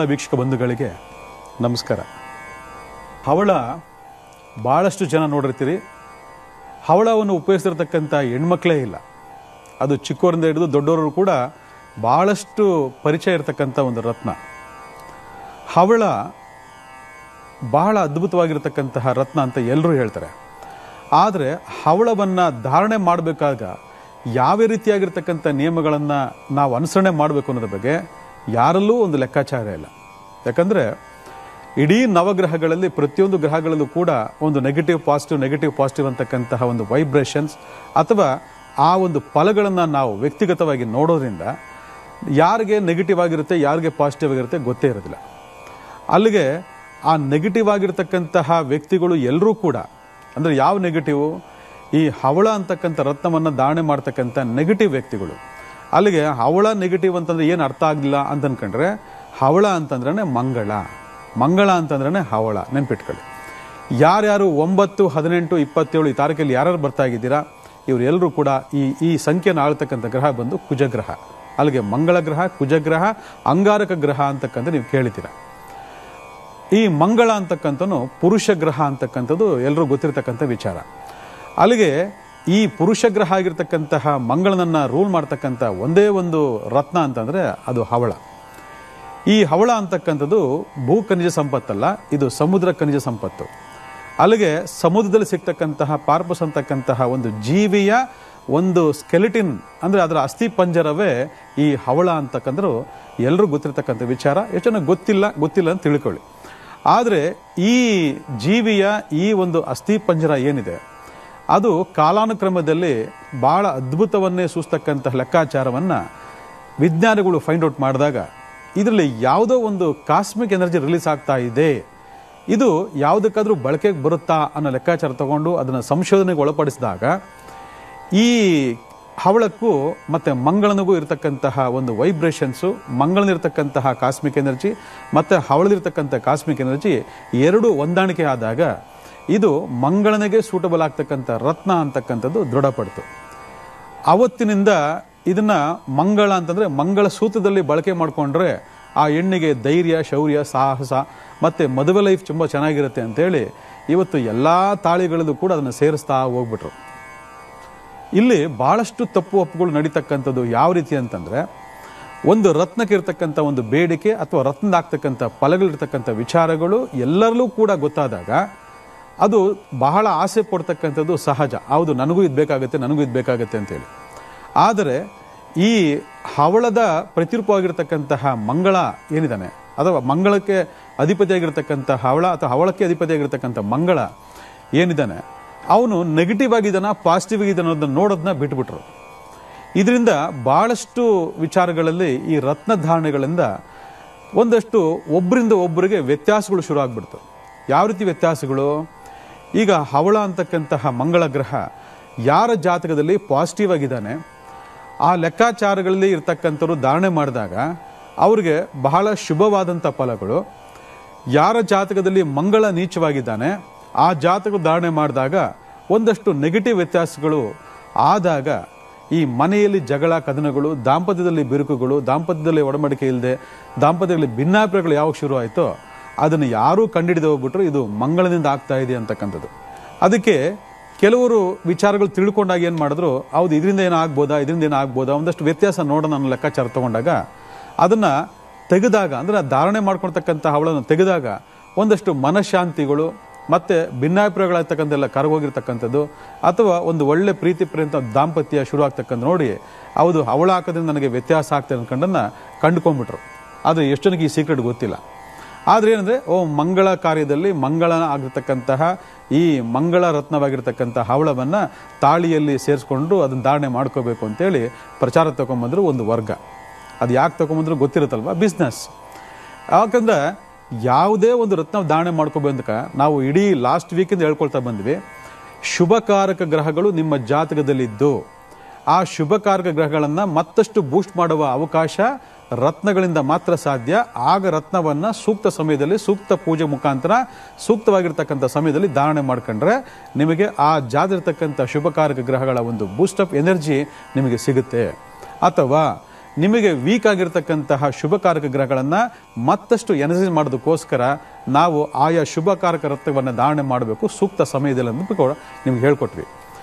ವೀಕ್ಷಕ ಬಂಧುಗಳಿಗೆ ನಮಸ್ಕಾರ ಹವಳ ಭಾಳಷ್ಟು ಜನ ನೋಡಿರ್ತೀರಿ ಹವಳವನ್ನು ಉಪಯೋಗಿಸಿರ್ತಕ್ಕಂಥ ಹೆಣ್ಮಕ್ಳೇ ಇಲ್ಲ ಅದು ಚಿಕ್ಕವರಿಂದ ಹಿಡಿದು ದೊಡ್ಡವರು ಕೂಡ ಭಾಳಷ್ಟು ಪರಿಚಯ ಇರತಕ್ಕಂಥ ಒಂದು ರತ್ನ ಹವಳ ಬಹಳ ಅದ್ಭುತವಾಗಿರ್ತಕ್ಕಂತಹ ರತ್ನ ಅಂತ ಎಲ್ಲರೂ ಹೇಳ್ತಾರೆ ಆದರೆ ಹವಳವನ್ನು ಧಾರಣೆ ಮಾಡಬೇಕಾಗ ಯಾವ ರೀತಿಯಾಗಿರ್ತಕ್ಕಂಥ ನಿಯಮಗಳನ್ನು ನಾವು ಅನುಸರಣೆ ಮಾಡಬೇಕು ಅನ್ನೋದ್ರ ಬಗ್ಗೆ ಯಾರಲ್ಲೂ ಒಂದು ಲೆಕ್ಕಾಚಾರ ಇಲ್ಲ ಯಾಕಂದರೆ ಇಡೀ ನವಗ್ರಹಗಳಲ್ಲಿ ಪ್ರತಿಯೊಂದು ಗ್ರಹಗಳಲ್ಲೂ ಕೂಡ ಒಂದು ನೆಗೆಟಿವ್ ಪಾಸಿಟಿವ್ ನೆಗೆಟಿವ್ ಪಾಸಿಟಿವ್ ಅಂತಕ್ಕಂತಹ ಒಂದು ವೈಬ್ರೇಷನ್ಸ್ ಅಥವಾ ಆ ಒಂದು ಫಲಗಳನ್ನು ನಾವು ವ್ಯಕ್ತಿಗತವಾಗಿ ನೋಡೋದ್ರಿಂದ ಯಾರಿಗೆ ನೆಗೆಟಿವ್ ಆಗಿರುತ್ತೆ ಯಾರಿಗೆ ಪಾಸಿಟಿವ್ ಆಗಿರುತ್ತೆ ಗೊತ್ತೇ ಇರೋದಿಲ್ಲ ಅಲ್ಲಿಗೆ ಆ ನೆಗೆಟಿವ್ ಆಗಿರ್ತಕ್ಕಂತಹ ವ್ಯಕ್ತಿಗಳು ಎಲ್ಲರೂ ಕೂಡ ಅಂದರೆ ಯಾವ ನೆಗೆಟಿವ್ ಈ ಹವಳ ಅಂತಕ್ಕಂಥ ರತ್ನವನ್ನು ಧಾರಣೆ ಮಾಡ್ತಕ್ಕಂಥ ನೆಗೆಟಿವ್ ವ್ಯಕ್ತಿಗಳು ಅಲ್ಲಿಗೆ ಹವಳ ನೆಗೆಟಿವ್ ಅಂತಂದ್ರೆ ಏನು ಅರ್ಥ ಆಗಲಿಲ್ಲ ಅಂತ ಅನ್ಕೊಂಡ್ರೆ ಹವಳ ಅಂತಂದ್ರೆ ಮಂಗಳ ಮಂಗಳ ಅಂತಂದ್ರೆ ಹವಳ ನೆನ್ಪಿಟ್ಕೊಳ್ಳಿ ಯಾರ್ಯಾರು ಒಂಬತ್ತು ಹದಿನೆಂಟು ಇಪ್ಪತ್ತೇಳು ಈ ತಾರೀಕಲ್ಲಿ ಯಾರ್ಯಾರು ಬರ್ತಾ ಇದ್ದೀರಾ ಇವರೆಲ್ಲರೂ ಕೂಡ ಈ ಈ ಸಂಖ್ಯೆನ ಆಳ್ತಕ್ಕಂಥ ಗ್ರಹ ಬಂದು ಕುಜಗ್ರಹ ಅಲ್ಲಿಗೆ ಮಂಗಳ ಗ್ರಹ ಕುಜಗ್ರಹ ಅಂಗಾರಕ ಗ್ರಹ ಅಂತಕ್ಕಂಥ ನೀವು ಕೇಳಿದ್ದೀರಾ ಈ ಮಂಗಳ ಅಂತಕ್ಕಂಥನು ಪುರುಷ ಗ್ರಹ ಅಂತಕ್ಕಂಥದ್ದು ಎಲ್ಲರೂ ಗೊತ್ತಿರತಕ್ಕಂಥ ವಿಚಾರ ಅಲ್ಲಿಗೆ ಈ ಪುರುಷ ಗ್ರಹ ಆಗಿರ್ತಕ್ಕಂತಹ ಮಂಗಳನನ್ನ ರೂಲ್ ಮಾಡ್ತಕ್ಕಂಥ ಒಂದೇ ಒಂದು ರತ್ನ ಅಂತಂದ್ರೆ ಅದು ಹವಳ ಈ ಹವಳ ಅಂತಕ್ಕಂಥದ್ದು ಭೂ ಖನಿಜ ಸಂಪತ್ತಲ್ಲ ಇದು ಸಮುದ್ರ ಖನಿಜ ಸಂಪತ್ತು ಅಲ್ಲಿಗೆ ಸಮುದ್ರದಲ್ಲಿ ಸಿಗ್ತಕ್ಕಂತಹ ಪಾರ್ಪಸ್ ಅಂತಕ್ಕಂತಹ ಒಂದು ಜೀವಿಯ ಒಂದು ಸ್ಕೆಲಿಟಿನ್ ಅಂದ್ರೆ ಅದರ ಅಸ್ಥಿ ಪಂಜರವೇ ಈ ಹವಳ ಅಂತಕ್ಕಂದ್ರು ಎಲ್ಲರೂ ಗೊತ್ತಿರತಕ್ಕಂಥ ವಿಚಾರ ಎಷ್ಟು ಜನ ಗೊತ್ತಿಲ್ಲ ಗೊತ್ತಿಲ್ಲ ಅಂತ ತಿಳ್ಕೊಳ್ಳಿ ಆದರೆ ಈ ಜೀವಿಯ ಈ ಒಂದು ಅಸ್ಥಿ ಪಂಜರ ಏನಿದೆ ಅದು ಕಾಲಾನುಕ್ರಮದಲ್ಲಿ ಬಹಳ ಅದ್ಭುತವನ್ನೇ ಸೂಸ್ತಕ್ಕಂತಹ ಲೆಕ್ಕಾಚಾರವನ್ನು ವಿಜ್ಞಾನಿಗಳು ಫೈಂಡ್ ಔಟ್ ಮಾಡಿದಾಗ ಇದರಲ್ಲಿ ಯಾವುದೋ ಒಂದು ಕಾಸ್ಮಿಕ್ ಎನರ್ಜಿ ರಿಲೀಸ್ ಆಗ್ತಾ ಇದೆ ಇದು ಯಾವುದಕ್ಕಾದ್ರೂ ಬಳಕೆಗೆ ಬರುತ್ತಾ ಅನ್ನೋ ಲೆಕ್ಕಾಚಾರ ತಗೊಂಡು ಅದನ್ನು ಸಂಶೋಧನೆಗೆ ಒಳಪಡಿಸಿದಾಗ ಈ ಹವಳಕ್ಕೂ ಮತ್ತು ಮಂಗಳನಿಗೂ ಇರತಕ್ಕಂತಹ ಒಂದು ವೈಬ್ರೇಷನ್ಸು ಮಂಗಳನಿರ್ತಕ್ಕಂತಹ ಕಾಸ್ಮಿಕ್ ಎನರ್ಜಿ ಮತ್ತು ಹವಳದಿರ್ತಕ್ಕಂಥ ಕಾಸ್ಮಿಕ್ ಎನರ್ಜಿ ಎರಡು ಹೊಂದಾಣಿಕೆ ಆದಾಗ ಇದು ಮಂಗಳನಿಗೆ ಸೂಟಬಲ್ ಆಗ್ತಕ್ಕಂಥ ರತ್ನ ಅಂತಕ್ಕಂಥದ್ದು ದೃಢಪಡ್ತು ಅವತ್ತಿನಿಂದ ಇದನ್ನ ಮಂಗಳ ಅಂತಂದ್ರೆ ಮಂಗಳ ಸೂತ್ರದಲ್ಲಿ ಬಳಕೆ ಮಾಡಿಕೊಂಡ್ರೆ ಆ ಹೆಣ್ಣಿಗೆ ಧೈರ್ಯ ಶೌರ್ಯ ಸಾಹಸ ಮತ್ತೆ ಮದುವೆ ಲೈಫ್ ತುಂಬ ಚೆನ್ನಾಗಿರುತ್ತೆ ಅಂತೇಳಿ ಇವತ್ತು ಎಲ್ಲ ತಾಳಿಗಳಲ್ಲೂ ಕೂಡ ಅದನ್ನು ಸೇರಿಸ್ತಾ ಹೋಗ್ಬಿಟ್ರು ಇಲ್ಲಿ ಬಹಳಷ್ಟು ತಪ್ಪು ಒಪ್ಪುಗಳು ನಡೀತಕ್ಕಂಥದ್ದು ಯಾವ ರೀತಿ ಅಂತಂದ್ರೆ ಒಂದು ರತ್ನಕ್ಕೆ ಇರ್ತಕ್ಕಂಥ ಒಂದು ಬೇಡಿಕೆ ಅಥವಾ ರತ್ನದಾಗ್ತಕ್ಕಂಥ ಫಲಗಳಿರ್ತಕ್ಕಂಥ ವಿಚಾರಗಳು ಎಲ್ಲರಲ್ಲೂ ಕೂಡ ಗೊತ್ತಾದಾಗ ಅದು ಬಹಳ ಆಸೆ ಪಡ್ತಕ್ಕಂಥದ್ದು ಸಹಜ ಹೌದು ನನಗೂ ಇದು ಬೇಕಾಗುತ್ತೆ ನನಗೂ ಇದು ಬೇಕಾಗುತ್ತೆ ಅಂತೇಳಿ ಆದರೆ ಈ ಹವಳದ ಪ್ರತಿರೂಪವಾಗಿರ್ತಕ್ಕಂತಹ ಮಂಗಳ ಏನಿದಾನೆ ಅಥವಾ ಮಂಗಳಕ್ಕೆ ಅಧಿಪತಿಯಾಗಿರ್ತಕ್ಕಂಥ ಹವಳ ಅಥವಾ ಹವಳಕ್ಕೆ ಅಧಿಪತಿಯಾಗಿರ್ತಕ್ಕಂಥ ಮಂಗಳ ಏನಿದ್ದಾನೆ ಅವನು ನೆಗೆಟಿವ್ ಆಗಿದ್ದಾನ ಪಾಸಿಟಿವ್ ಆಗಿದ್ದಾನ ಅನ್ನೋದನ್ನ ನೋಡೋದನ್ನ ಬಿಟ್ಬಿಟ್ರು ಇದರಿಂದ ಬಹಳಷ್ಟು ವಿಚಾರಗಳಲ್ಲಿ ಈ ರತ್ನ ಧಾರಣೆಗಳಿಂದ ಒಂದಷ್ಟು ಒಬ್ಬರಿಂದ ಒಬ್ಬರಿಗೆ ವ್ಯತ್ಯಾಸಗಳು ಶುರು ಆಗ್ಬಿಡ್ತು ಯಾವ ರೀತಿ ವ್ಯತ್ಯಾಸಗಳು ಈಗ ಹವಳ ಅಂತಕ್ಕಂತಹ ಮಂಗಳ ಗ್ರಹ ಯಾರ ಜಾತಕದಲ್ಲಿ ಪಾಸಿಟಿವ್ ಆಗಿದ್ದಾನೆ ಆ ಲೆಕ್ಕಾಚಾರಗಳಲ್ಲಿ ಇರ್ತಕ್ಕಂಥವ್ರು ಧಾರಣೆ ಮಾಡಿದಾಗ ಅವ್ರಿಗೆ ಬಹಳ ಶುಭವಾದಂಥ ಫಲಗಳು ಯಾರ ಜಾತಕದಲ್ಲಿ ಮಂಗಳ ನೀಚವಾಗಿದ್ದಾನೆ ಆ ಜಾತಕ ಧಾರಣೆ ಮಾಡಿದಾಗ ಒಂದಷ್ಟು ನೆಗೆಟಿವ್ ವ್ಯತ್ಯಾಸಗಳು ಆದಾಗ ಈ ಮನೆಯಲ್ಲಿ ಜಗಳ ಕದನಗಳು ದಾಂಪತ್ಯದಲ್ಲಿ ಬಿರುಕುಗಳು ದಾಂಪತ್ಯದಲ್ಲಿ ಒಡಂಬಡಿಕೆ ಇಲ್ಲದೆ ದಾಂಪತ್ಯದಲ್ಲಿ ಭಿನ್ನಾಭಿಪ್ರಾಯಗಳು ಯಾವಾಗ ಶುರು ಆಯಿತೋ ಅದನ್ನು ಯಾರೂ ಕಂಡುಹಿಡಿದು ಹೋಗ್ಬಿಟ್ರು ಇದು ಮಂಗಳದಿಂದ ಆಗ್ತಾ ಇದೆ ಅಂತಕ್ಕಂಥದ್ದು ಅದಕ್ಕೆ ಕೆಲವರು ವಿಚಾರಗಳು ತಿಳ್ಕೊಂಡಾಗ ಏನು ಮಾಡಿದ್ರು ಹೌದು ಇದರಿಂದ ಏನೋ ಆಗ್ಬೋದಾ ಇದರಿಂದ ಏನೋ ಆಗ್ಬೋದಾ ಒಂದಷ್ಟು ವ್ಯತ್ಯಾಸ ನೋಡೋಣ ಅನ್ನೋ ಲೆಕ್ಕಾಚಾರ ತಗೊಂಡಾಗ ಅದನ್ನ ತೆಗೆದಾಗ ಅಂದ್ರೆ ಧಾರಣೆ ಮಾಡ್ಕೊಳ್ತಕ್ಕಂಥ ಅವಳನ್ನು ತೆಗೆದಾಗ ಒಂದಷ್ಟು ಮನಃಶಾಂತಿಗಳು ಮತ್ತೆ ಭಿನ್ನಾಭಿಪ್ರಾಯಗಳಾಗ್ತಕ್ಕಂಥೆಲ್ಲ ಕರಗೋಗಿರ್ತಕ್ಕಂಥದ್ದು ಅಥವಾ ಒಂದು ಒಳ್ಳೆ ಪ್ರೀತಿ ಪ್ರೇಮ ದಾಂಪತ್ಯ ಶುರು ಆಗ್ತಕ್ಕಂಥ ನೋಡಿ ಹೌದು ಅವಳ ಹಾಕೋದ್ರಿಂದ ನನಗೆ ವ್ಯತ್ಯಾಸ ಆಗ್ತದೆ ಅನ್ಕೊಂಡನ್ನ ಕಂಡುಕೊಂಡ್ಬಿಟ್ರು ಆದರೆ ಎಷ್ಟು ಜನಕ್ಕೆ ಈ ಸೀಕ್ರೆಟ್ ಗೊತ್ತಿಲ್ಲ ಆದ್ರೆ ಏನಂದ್ರೆ ಓ ಮಂಗಳ ಕಾರ್ಯದಲ್ಲಿ ಮಂಗಳ ಆಗಿರ್ತಕ್ಕಂತಹ ಈ ಮಂಗಳ ರತ್ನವಾಗಿರ್ತಕ್ಕಂಥ ಹವಳವನ್ನ ತಾಳಿಯಲ್ಲಿ ಸೇರಿಸ್ಕೊಂಡು ಅದನ್ನ ಧಾರಣೆ ಮಾಡ್ಕೋಬೇಕು ಅಂತೇಳಿ ಪ್ರಚಾರ ತಗೊಂಬಂದ್ರು ಒಂದು ವರ್ಗ ಅದು ಯಾಕೆ ತಗೊಂಬಂದ್ರು ಗೊತ್ತಿರುತ್ತಲ್ವಾ ಬಿಸ್ನೆಸ್ ಯಾಕಂದ್ರೆ ಯಾವುದೇ ಒಂದು ರತ್ನ ಧಾರಣೆ ಮಾಡ್ಕೋಬೇಕ ನಾವು ಇಡೀ ಲಾಸ್ಟ್ ವೀಕಿಂದ ಹೇಳ್ಕೊಳ್ತಾ ಬಂದ್ವಿ ಶುಭಕಾರಕ ಗ್ರಹಗಳು ನಿಮ್ಮ ಜಾತಕದಲ್ಲಿದ್ದು ಆ ಶುಭಕಾರಕ ಗ್ರಹಗಳನ್ನು ಮತ್ತಷ್ಟು ಬೂಸ್ಟ್ ಮಾಡುವ ಅವಕಾಶ ರತ್ನಗಳಿಂದ ಮಾತ್ರ ಸಾಧ್ಯ ಆಗ ರತ್ನವನ್ನ ಸೂಕ್ತ ಸಮಯದಲ್ಲಿ ಸೂಕ್ತ ಪೂಜೆ ಮುಖಾಂತರ ಸೂಕ್ತವಾಗಿರ್ತಕ್ಕಂಥ ಸಮಯದಲ್ಲಿ ಧಾರಣೆ ಮಾಡ್ಕೊಂಡ್ರೆ ನಿಮಗೆ ಆ ಜಾತಿರ್ತಕ್ಕಂಥ ಶುಭಕಾರಕ ಗ್ರಹಗಳ ಒಂದು ಬೂಸ್ಟಪ್ ಎನರ್ಜಿ ನಿಮಗೆ ಸಿಗುತ್ತೆ ಅಥವಾ ನಿಮಗೆ ವೀಕ್ ಆಗಿರ್ತಕ್ಕಂತಹ ಶುಭಕಾರಕ ಗ್ರಹಗಳನ್ನು ಮತ್ತಷ್ಟು ಎನರ್ಜಿ ಮಾಡೋದಕ್ಕೋಸ್ಕರ ನಾವು ಆಯಾ ಶುಭಕಾರಕ ರತ್ನವನ್ನು ಧಾರಣೆ ಮಾಡಬೇಕು ಸೂಕ್ತ ಸಮಯದಲ್ಲಿ ಅಂತ ಕೂಡ ನಿಮ್ಗೆ ಹೇಳ್ಕೊಟ್ವಿ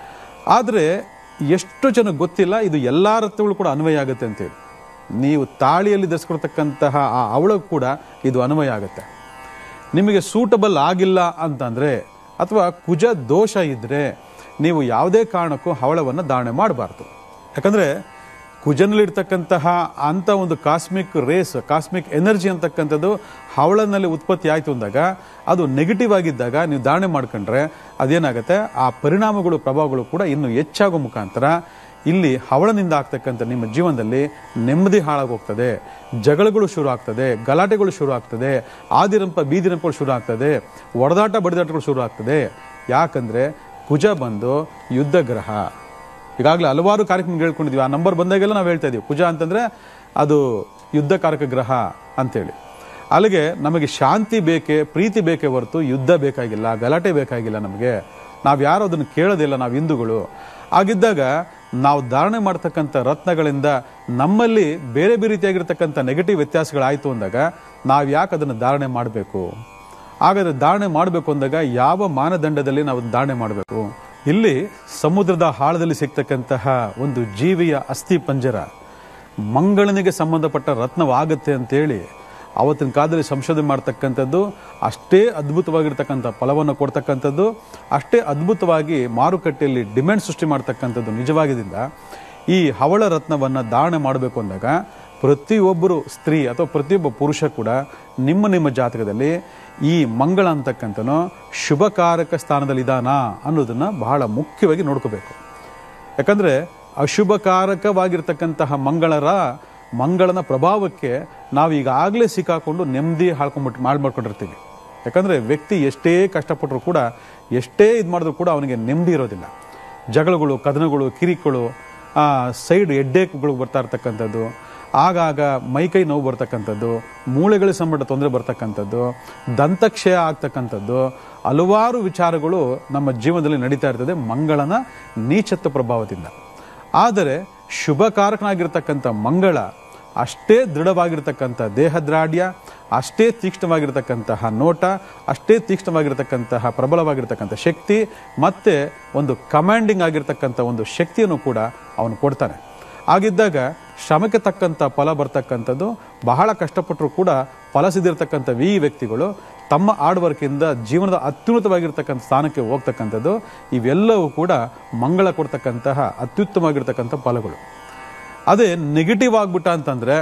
ಆದರೆ ಎಷ್ಟು ಜನ ಗೊತ್ತಿಲ್ಲ ಇದು ಎಲ್ಲ ರತ್ನಗಳು ಕೂಡ ಅನ್ವಯ ಆಗುತ್ತೆ ಅಂತೇಳಿ ನೀವು ತಾಳಿಯಲ್ಲಿ ಧರಿಸ್ಕೊಳ್ತಕ್ಕಂತಹ ಆ ಅವಳು ಕೂಡ ಇದು ಅನ್ವಯ ಆಗುತ್ತೆ ನಿಮಗೆ ಸೂಟಬಲ್ ಆಗಿಲ್ಲ ಅಂತಂದರೆ ಅಥವಾ ಕುಜ ದೋಷ ಇದ್ದರೆ ನೀವು ಯಾವುದೇ ಕಾರಣಕ್ಕೂ ಹವಳವನ್ನು ಧಾರಣೆ ಮಾಡಬಾರ್ದು ಯಾಕಂದರೆ ಕುಜನಲ್ಲಿರ್ತಕ್ಕಂತಹ ಅಂಥ ಒಂದು ಕಾಸ್ಮಿಕ್ ರೇಸ್ ಕಾಸ್ಮಿಕ್ ಎನರ್ಜಿ ಅಂತಕ್ಕಂಥದ್ದು ಹವಳನಲ್ಲಿ ಉತ್ಪತ್ತಿ ಆಯಿತು ಅಂದಾಗ ಅದು ನೆಗೆಟಿವ್ ಆಗಿದ್ದಾಗ ನೀವು ಧಾರಣೆ ಮಾಡ್ಕೊಂಡ್ರೆ ಅದೇನಾಗುತ್ತೆ ಆ ಪರಿಣಾಮಗಳು ಪ್ರಭಾವಗಳು ಕೂಡ ಇನ್ನೂ ಹೆಚ್ಚಾಗೋ ಮುಖಾಂತರ ಇಲ್ಲಿ ಹವಳನಿಂದ ಆಗ್ತಕ್ಕಂಥ ನಿಮ್ಮ ಜೀವನದಲ್ಲಿ ನೆಮ್ಮದಿ ಹಾಳಾಗೋಗ್ತದೆ ಜಗಳಗಳು ಶುರು ಆಗ್ತದೆ ಗಲಾಟೆಗಳು ಶುರು ಆಗ್ತದೆ ಆದಿರಂಪ ಬೀದಿರಂಪಗಳು ಶುರು ಆಗ್ತದೆ ಒಡೆದಾಟ ಬಡಿದಾಟಗಳು ಶುರು ಆಗ್ತದೆ ಯಾಕಂದ್ರೆ ಕುಜ ಬಂದು ಯುದ್ಧ ಗ್ರಹ ಈಗಾಗಲೇ ಹಲವಾರು ಕಾರ್ಯಕ್ರಮ ಹೇಳ್ಕೊಂಡಿದ್ವಿ ಆ ನಂಬರ್ ಬಂದಾಗೆಲ್ಲ ನಾವು ಹೇಳ್ತಾ ಇದೀವಿ ಕುಜ ಅಂತಂದ್ರೆ ಅದು ಯುದ್ಧಕಾರಕ ಗ್ರಹ ಅಂತೇಳಿ ಅಲ್ಲಿಗೆ ನಮಗೆ ಶಾಂತಿ ಬೇಕೇ ಪ್ರೀತಿ ಬೇಕೇ ಹೊರತು ಯುದ್ಧ ಬೇಕಾಗಿಲ್ಲ ಗಲಾಟೆ ಬೇಕಾಗಿಲ್ಲ ನಮಗೆ ನಾವು ಯಾರು ಅದನ್ನು ಕೇಳೋದಿಲ್ಲ ನಾವು ಹಿಂದೂಗಳು ಆಗಿದ್ದಾಗ ನಾವು ಧಾರಣೆ ಮಾಡ್ತಕ್ಕಂಥ ರತ್ನಗಳಿಂದ ನಮ್ಮಲ್ಲಿ ಬೇರೆ ಬೇರೆ ರೀತಿಯಾಗಿರ್ತಕ್ಕಂಥ ನೆಗೆಟಿವ್ ವ್ಯತ್ಯಾಸಗಳಾಯಿತು ಅಂದಾಗ ನಾವು ಯಾಕೆ ಅದನ್ನು ಧಾರಣೆ ಮಾಡಬೇಕು ಹಾಗಾದ್ರೆ ಧಾರಣೆ ಮಾಡಬೇಕು ಅಂದಾಗ ಯಾವ ಮಾನದಂಡದಲ್ಲಿ ನಾವು ಅದನ್ನ ಧಾರಣೆ ಮಾಡಬೇಕು ಇಲ್ಲಿ ಸಮುದ್ರದ ಆಳದಲ್ಲಿ ಸಿಗ್ತಕ್ಕಂತಹ ಒಂದು ಜೀವಿಯ ಅಸ್ಥಿ ಪಂಜರ ಮಂಗಳನಿಗೆ ಸಂಬಂಧಪಟ್ಟ ರತ್ನವಾಗುತ್ತೆ ಅಂತೇಳಿ ಆವತ್ತಿನ ಕಾಲದಲ್ಲಿ ಸಂಶೋಧನೆ ಮಾಡ್ತಕ್ಕಂಥದ್ದು ಅಷ್ಟೇ ಅದ್ಭುತವಾಗಿರ್ತಕ್ಕಂಥ ಫಲವನ್ನು ಕೊಡ್ತಕ್ಕಂಥದ್ದು ಅಷ್ಟೇ ಅದ್ಭುತವಾಗಿ ಮಾರುಕಟ್ಟೆಯಲ್ಲಿ ಡಿಮ್ಯಾಂಡ್ ಸೃಷ್ಟಿ ಮಾಡ್ತಕ್ಕಂಥದ್ದು ನಿಜವಾಗಿದ್ದರಿಂದ ಈ ಹವಳ ರತ್ನವನ್ನು ಧಾರಣೆ ಮಾಡಬೇಕು ಅಂದಾಗ ಪ್ರತಿಯೊಬ್ಬರು ಸ್ತ್ರೀ ಅಥವಾ ಪ್ರತಿಯೊಬ್ಬ ಪುರುಷ ಕೂಡ ನಿಮ್ಮ ನಿಮ್ಮ ಜಾತಕದಲ್ಲಿ ಈ ಮಂಗಳ ಅಂತಕ್ಕಂಥನೋ ಶುಭಕಾರಕ ಸ್ಥಾನದಲ್ಲಿದ್ದಾನ ಅನ್ನೋದನ್ನ ಬಹಳ ಮುಖ್ಯವಾಗಿ ನೋಡ್ಕೋಬೇಕು ಯಾಕಂದ್ರೆ ಅಶುಭಕಾರಕವಾಗಿರ್ತಕ್ಕಂತಹ ಮಂಗಳರ ಮಂಗಳನ ಪ್ರಭಾವಕ್ಕೆ ನಾವು ಈಗಾಗಲೇ ಸಿಕ್ಕಾಕೊಂಡು ನೆಮ್ಮದಿ ಹಾಳ್ಕೊಂಡ್ಬಿಟ್ಟು ಮಾಡಿ ಮಾಡ್ಕೊಂಡಿರ್ತೀವಿ ಯಾಕಂದ್ರೆ ವ್ಯಕ್ತಿ ಎಷ್ಟೇ ಕಷ್ಟಪಟ್ಟರು ಕೂಡ ಎಷ್ಟೇ ಇದು ಮಾಡಿದ್ರು ಕೂಡ ಅವನಿಗೆ ನೆಮ್ಮದಿ ಇರೋದಿಲ್ಲ ಜಗಳಗಳು ಕದನಗಳು ಕಿರಿಕಗಳು ಸೈಡ್ ಎಡ್ಡೇಕ್ಗಳು ಬರ್ತಾ ಇರ್ತಕ್ಕಂಥದ್ದು ಆಗಾಗ ಮೈಕೈ ನೋವು ಬರ್ತಕ್ಕಂಥದ್ದು ಮೂಳೆಗಳ ಸಂಬಂಧ ತೊಂದರೆ ಬರ್ತಕ್ಕಂಥದ್ದು ದಂತಕ್ಷಯ ಆಗ್ತಕ್ಕಂಥದ್ದು ಹಲವಾರು ವಿಚಾರಗಳು ನಮ್ಮ ಜೀವನದಲ್ಲಿ ನಡೀತಾ ಇರ್ತದೆ ಮಂಗಳನ ನೀಚತ್ವ ಪ್ರಭಾವದಿಂದ ಆದರೆ ಶುಭಕಾರಕನಾಗಿರ್ತಕ್ಕಂಥ ಮಂಗಳ ಅಷ್ಟೇ ದೃಢವಾಗಿರ್ತಕ್ಕಂಥ ದೇಹದ್ರಾಢ್ಯ ಅಷ್ಟೇ ತೀಕ್ಷ್ಣವಾಗಿರ್ತಕ್ಕಂತಹ ನೋಟ ಅಷ್ಟೇ ತೀಕ್ಷ್ಣವಾಗಿರ್ತಕ್ಕಂತಹ ಪ್ರಬಲವಾಗಿರ್ತಕ್ಕಂಥ ಶಕ್ತಿ ಮತ್ತೆ ಒಂದು ಕಮಾಂಡಿಂಗ್ ಆಗಿರ್ತಕ್ಕಂಥ ಒಂದು ಶಕ್ತಿಯನ್ನು ಕೂಡ ಅವನು ಕೊಡ್ತಾನೆ ಆಗಿದ್ದಾಗ ಶ್ರಮಕ್ಕೆ ತಕ್ಕಂಥ ಫಲ ಬರ್ತಕ್ಕಂಥದ್ದು ಬಹಳ ಕಷ್ಟಪಟ್ಟರು ಕೂಡ ಫಲ ಸಿದ್ದಿರ್ತಕ್ಕಂಥ ಈ ವ್ಯಕ್ತಿಗಳು ತಮ್ಮ ಹಾರ್ಡ್ ವರ್ಕಿಂದ ಜೀವನದ ಅತ್ಯುನ್ನತವಾಗಿರ್ತಕ್ಕಂಥ ಸ್ಥಾನಕ್ಕೆ ಹೋಗ್ತಕ್ಕಂಥದ್ದು ಇವೆಲ್ಲವೂ ಕೂಡ ಮಂಗಳ ಕೊಡ್ತಕ್ಕಂತಹ ಅತ್ಯುತ್ತಮವಾಗಿರ್ತಕ್ಕಂಥ ಫಲಗಳು ಅದೇ ನೆಗೆಟಿವ್ ಆಗ್ಬಿಟ್ಟ ಅಂತಂದ್ರೆ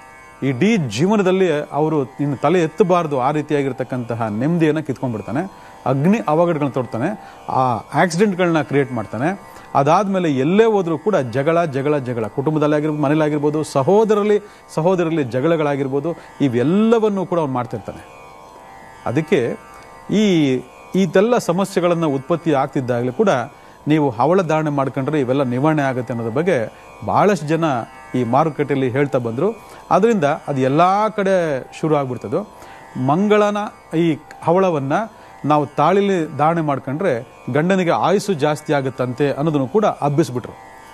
ಇಡೀ ಜೀವನದಲ್ಲಿ ಅವರು ಇನ್ನು ತಲೆ ಎತ್ತಬಾರ್ದು ಆ ರೀತಿಯಾಗಿರ್ತಕ್ಕಂತಹ ನೆಮ್ಮದಿಯನ್ನು ಕಿತ್ಕೊಂಡ್ಬಿಡ್ತಾನೆ ಅಗ್ನಿ ಅವಘಡಗಳನ್ನ ತೊಡ್ತಾನೆ ಆ ಆಕ್ಸಿಡೆಂಟ್ಗಳನ್ನ ಕ್ರಿಯೇಟ್ ಮಾಡ್ತಾನೆ ಅದಾದ್ಮೇಲೆ ಎಲ್ಲೇ ಹೋದ್ರೂ ಕೂಡ ಜಗಳ ಜಗಳ ಜಗಳ ಕುಟುಂಬದಲ್ಲಿ ಆಗಿರ್ಬೋದು ಮನೇಲಿ ಆಗಿರ್ಬೋದು ಸಹೋದರಲ್ಲಿ ಸಹೋದರಲ್ಲಿ ಜಗಳಗಳಾಗಿರ್ಬೋದು ಇವೆಲ್ಲವನ್ನು ಕೂಡ ಅವ್ನು ಮಾಡ್ತಿರ್ತಾನೆ ಅದಕ್ಕೆ ಈ ಇದೆಲ್ಲ ಸಮಸ್ಯೆಗಳನ್ನು ಉತ್ಪತ್ತಿ ಆಗ್ತಿದ್ದಾಗಲೂ ಕೂಡ ನೀವು ಹವಳ ಧಾರಣೆ ಮಾಡ್ಕೊಂಡ್ರೆ ಇವೆಲ್ಲ ನಿವಾರಣೆ ಆಗುತ್ತೆ ಅನ್ನೋದ್ರ ಬಗ್ಗೆ ಬಹಳಷ್ಟು ಜನ ಈ ಮಾರುಕಟ್ಟೆಯಲ್ಲಿ ಹೇಳ್ತಾ ಬಂದರು ಅದರಿಂದ ಅದು ಎಲ್ಲ ಕಡೆ ಶುರು ಆಗ್ಬಿಡ್ತದೋ ಮಂಗಳನ ಈ ಹವಳವನ್ನು ನಾವು ತಾಳಿಲಿ ಧಾರಣೆ ಮಾಡ್ಕೊಂಡ್ರೆ ಗಂಡನಿಗೆ ಆಯುಸ್ಸು ಜಾಸ್ತಿ ಆಗುತ್ತಂತೆ ಅನ್ನೋದನ್ನು ಕೂಡ ಹಬ್ಬಿಸ್ಬಿಟ್ರು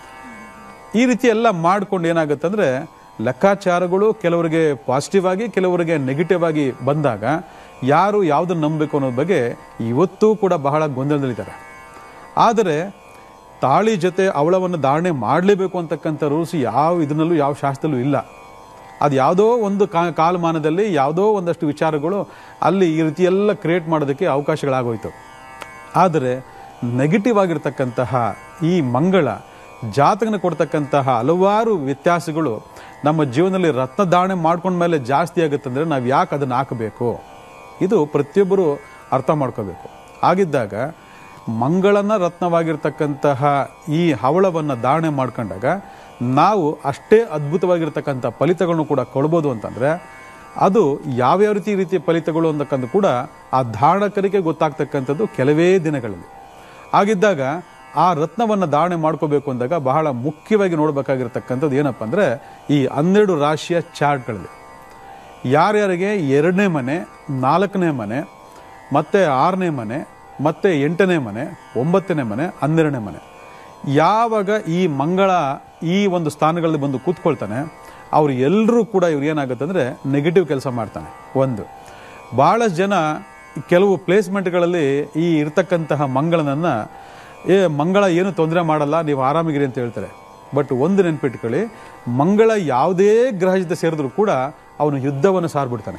ಈ ರೀತಿ ಎಲ್ಲ ಮಾಡ್ಕೊಂಡು ಏನಾಗುತ್ತೆ ಅಂದ್ರೆ ಲೆಕ್ಕಾಚಾರಗಳು ಕೆಲವರಿಗೆ ಪಾಸಿಟಿವ್ ಆಗಿ ಕೆಲವರಿಗೆ ನೆಗೆಟಿವ್ ಆಗಿ ಬಂದಾಗ ಯಾರು ಯಾವುದನ್ನು ನಂಬಬೇಕು ಅನ್ನೋದ್ರ ಬಗ್ಗೆ ಇವತ್ತೂ ಕೂಡ ಬಹಳ ಗೊಂದಲದಲ್ಲಿದ್ದಾರೆ ಆದರೆ ತಾಳಿ ಜೊತೆ ಅವಳವನ್ನು ಧಾರಣೆ ಮಾಡಲೇಬೇಕು ಅಂತಕ್ಕಂಥ ರೂಲ್ಸ್ ಯಾವ ಇದನ್ನಲ್ಲೂ ಯಾವ ಶಾಸ್ತ್ರದಲ್ಲೂ ಇಲ್ಲ ಅದು ಯಾವುದೋ ಒಂದು ಕಾ- ಕಾಲಮಾನದಲ್ಲಿ ಯಾವುದೋ ಒಂದಷ್ಟು ವಿಚಾರಗಳು ಅಲ್ಲಿ ಈ ರೀತಿ ಎಲ್ಲ ಕ್ರಿಯೇಟ್ ಮಾಡೋದಕ್ಕೆ ಅವಕಾಶಗಳಾಗೋಯ್ತು ಆದರೆ ನೆಗೆಟಿವ್ ಆಗಿರ್ತಕ್ಕಂತಹ ಈ ಮಂಗಳ ಜಾತಕನ ಕೊಡ್ತಕ್ಕಂತಹ ಹಲವಾರು ವ್ಯತ್ಯಾಸಗಳು ನಮ್ಮ ಜೀವನದಲ್ಲಿ ರತ್ನ ಧಾರಣೆ ಮಾಡ್ಕೊಂಡ ಮೇಲೆ ಜಾಸ್ತಿ ಆಗುತ್ತಂದ್ರೆ ನಾವು ಯಾಕೆ ಅದನ್ನು ಹಾಕಬೇಕು ಇದು ಪ್ರತಿಯೊಬ್ಬರು ಅರ್ಥ ಮಾಡ್ಕೋಬೇಕು ಆಗಿದ್ದಾಗ ಮಂಗಳನ ರತ್ನವಾಗಿರ್ತಕ್ಕಂತಹ ಈ ಹವಳವನ್ನು ಧಾರಣೆ ಮಾಡ್ಕೊಂಡಾಗ ನಾವು ಅಷ್ಟೇ ಅದ್ಭುತವಾಗಿರ್ತಕ್ಕಂಥ ಫಲಿತಗಳನ್ನು ಕೂಡ ಕೊಡ್ಬೋದು ಅಂತಂದ್ರೆ ಅದು ಯಾವ್ಯಾವ ರೀತಿ ರೀತಿಯ ಫಲಿತಗಳು ಅಂತಕ್ಕಂಥ ಕೂಡ ಆ ಧಾರಣಕರಿಗೆ ಗೊತ್ತಾಗ್ತಕ್ಕಂಥದ್ದು ಕೆಲವೇ ದಿನಗಳಲ್ಲಿ ಆಗಿದ್ದಾಗ ಆ ರತ್ನವನ್ನು ಧಾರಣೆ ಮಾಡ್ಕೋಬೇಕು ಅಂದಾಗ ಬಹಳ ಮುಖ್ಯವಾಗಿ ನೋಡಬೇಕಾಗಿರ್ತಕ್ಕಂಥದ್ದು ಏನಪ್ಪ ಅಂದ್ರೆ ಈ ಹನ್ನೆರಡು ರಾಶಿಯ ಚಾರ್ಟ್ಗಳಲ್ಲಿ ಯಾರ್ಯಾರಿಗೆ ಎರಡನೇ ಮನೆ ನಾಲ್ಕನೇ ಮನೆ ಮತ್ತೆ ಆರನೇ ಮನೆ ಮತ್ತೆ ಎಂಟನೇ ಮನೆ ಒಂಬತ್ತನೇ ಮನೆ ಹನ್ನೆರಡನೇ ಮನೆ ಯಾವಾಗ ಈ ಮಂಗಳ ಈ ಒಂದು ಸ್ಥಾನಗಳಲ್ಲಿ ಬಂದು ಕೂತ್ಕೊಳ್ತಾನೆ ಅವ್ರು ಎಲ್ಲರೂ ಕೂಡ ಇವ್ರು ಏನಾಗುತ್ತೆ ಅಂದರೆ ನೆಗೆಟಿವ್ ಕೆಲಸ ಮಾಡ್ತಾನೆ ಒಂದು ಭಾಳಷ್ಟು ಜನ ಕೆಲವು ಪ್ಲೇಸ್ಮೆಂಟ್ಗಳಲ್ಲಿ ಈ ಇರ್ತಕ್ಕಂತಹ ಮಂಗಳನನ್ನು ಏ ಮಂಗಳ ಏನು ತೊಂದರೆ ಮಾಡಲ್ಲ ನೀವು ಆರಾಮಿಗಿರಿ ಅಂತ ಹೇಳ್ತಾರೆ ಬಟ್ ಒಂದು ನೆನ್ಪಿಟ್ಕೊಳ್ಳಿ ಮಂಗಳ ಯಾವುದೇ ಗ್ರಹ ಜೊತೆ ಸೇರಿದ್ರು ಕೂಡ ಅವನು ಯುದ್ಧವನ್ನು ಸಾರ್ಬಿಡ್ತಾನೆ